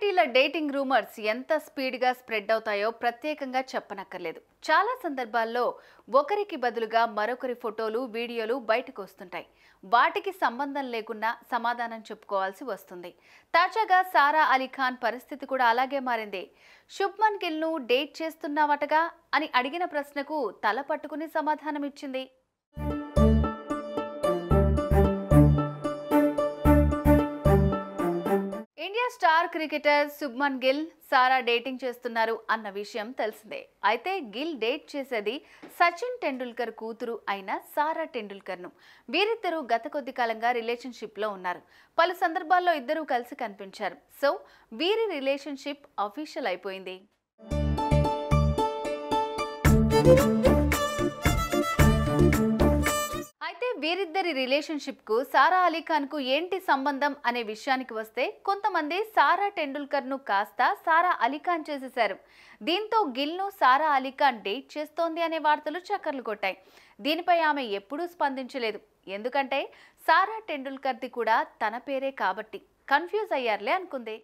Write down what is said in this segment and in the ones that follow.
సెలబ్రిటీల dating rumours ఎంత స్పీడ్గా spread అవుతాయో ప్రత్యేకంగా చెప్పనక్కర్లేదు చాలా సందర్భాల్లో ఒకరికి బదులుగా మరొకరి ఫోటోలు వీడియోలు బయటకు వస్తుంటాయి వాటికి సంబంధం లేకుండా సమాధానం చెప్పుకోవాల్సి వస్తుంది తాజాగా సారా అలీ ఖాన్ పరిస్థితి కూడా అలాగే మారింది శుభ్మన్ గిల్ను డేట్ చేస్తున్నావటగా అని అడిగిన ప్రశ్నకు తల పట్టుకుని సమాధానం ఇచ్చింది India star cricketer Shubman Gill Sara dating చేస్తున్నారు అన్న విషయం తెలిసిందే అయితే గిల్ డేట్ చేసేది సచిన్ టెండూల్కర్ కూతురు అయిన సారా టెండూల్కర్ను వీరిద్దరూ గత కొద్ది కాలంగా రిలేషన్షిప్లో ఉన్నారు పలు సందర్భాల్లో ఇద్దరూ కలిసి కనిపించారు సో వీరి రిలేషన్షిప్ అఫీషియల్ అయిపోయింది అయితే వీరిద్దరి రిలేషన్షిప్ కు సారా అలీ ఖాన్ కు ఏంటి సంబంధం అనే విషయానికి వస్తే కొంతమంది సారా టెండూల్కర్ ను కాస్త సారా అలీ ఖాన్ చేసేశారు దీంతో గిల్ ను సారా అలీ ఖాన్ డేట్ చేస్తోంది అనే వార్తలు చక్కర్లు కొట్టాయి దీనిపై ఆమె ఎప్పుడూ స్పందించలేదు ఎందుకంటే సారా టెండూల్కర్ది కూడా తన పేరే కాబట్టి కన్ఫ్యూజ్ అయ్యారులే అనుకుంది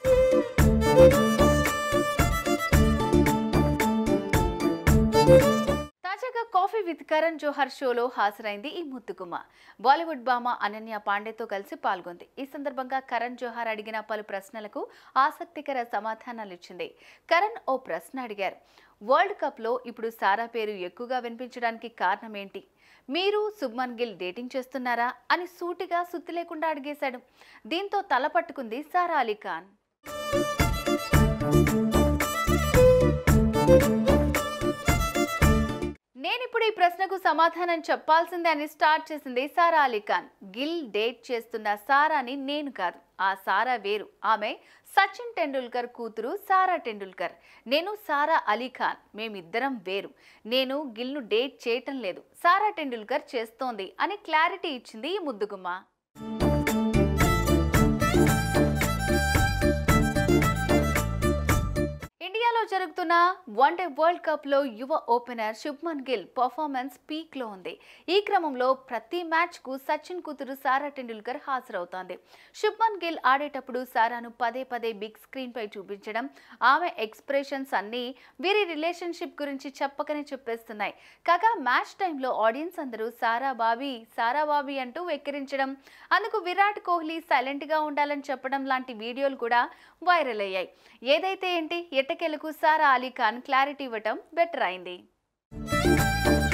తాజాగా కాఫీ విత్ కరణ్ జోహర్ షోలో హాజరైంది ఈ ముద్దుగుమ్మ బాలీవుడ్ భామ అనన్య పాండేతో కలిసి పాల్గొంది ఈ సందర్భంగా కరణ్ జోహర్ అడిగిన పలు ప్రశ్నలకు ఆసక్తికర సమాధానాలు ఇచ్చింది కరణ్ ఓ ప్రశ్న అడిగారు వరల్డ్ కప్లో ఇప్పుడు సారా పేరు ఎక్కువగా వినిపించడానికి కారణం ఏంటి మీరు శుభ్మన్ గిల్ డేటింగ్ చేస్తున్నారా అని సూటిగా సుత్తి లేకుండా అడిగేశాడు దీంతో తల పట్టుకుంది సారా అలీ ఖాన్ నేనిప్పుడు ఈ ప్రశ్నకు సమాధానం చెప్పాల్సిందే అని స్టార్ట్ చేసింది సారా అలీ ఖాన్ గిల్ డేట్ చేస్తున్న సారాని నేను కాదు ఆ సారా వేరు ఆమె సచిన్ టెండూల్కర్ కూతురు సారా టెండూల్కర్ నేను సారా అలీ ఖాన్ మేమిద్దరం వేరు నేను గిల్ను డేట్ చేయటం లేదు సారా టెండూల్కర్ చేస్తోంది అని క్లారిటీ ఇచ్చింది ఈ ముద్దుగుమ్మ ఇండియాలో జరుగుతున్న వన్డే వరల్డ్ కప్ లో యువ opener Shubman Gill performance peak లో ఉంది ఈ క్రమంలో ప్రతి మ్యాచ్ కు సచిన్ కూతురు సారా టెండూల్కర్ హాజరవుతోంది శుభ్మన్ గిల్ ఆడేటప్పుడు సారాను పదే పదే బిగ్ స్క్రీన్ పై చూపించడం ఆమె ఎక్స్ప్రెషన్స్ అన్నీ వీరి రిలేషన్షిప్ గురించి చెప్పకనే చెప్పేస్తున్నాయి కాగా మ్యాచ్ టైంలో ఆడియన్స్ అందరూ సారా బాబీ సారా బాబీ అంటూ వెక్కిరించడం అందుకు విరాట్ కోహ్లీ సైలెంట్ గా ఉండాలని చెప్పడం లాంటి వీడియోలు కూడా వైరల్ అయ్యాయి ఏదైతే ఏంటి ఎట్టకెలకు సారా అలీ ఖాన్ క్లారిటీ ఇవ్వటం బెటర్ అయింది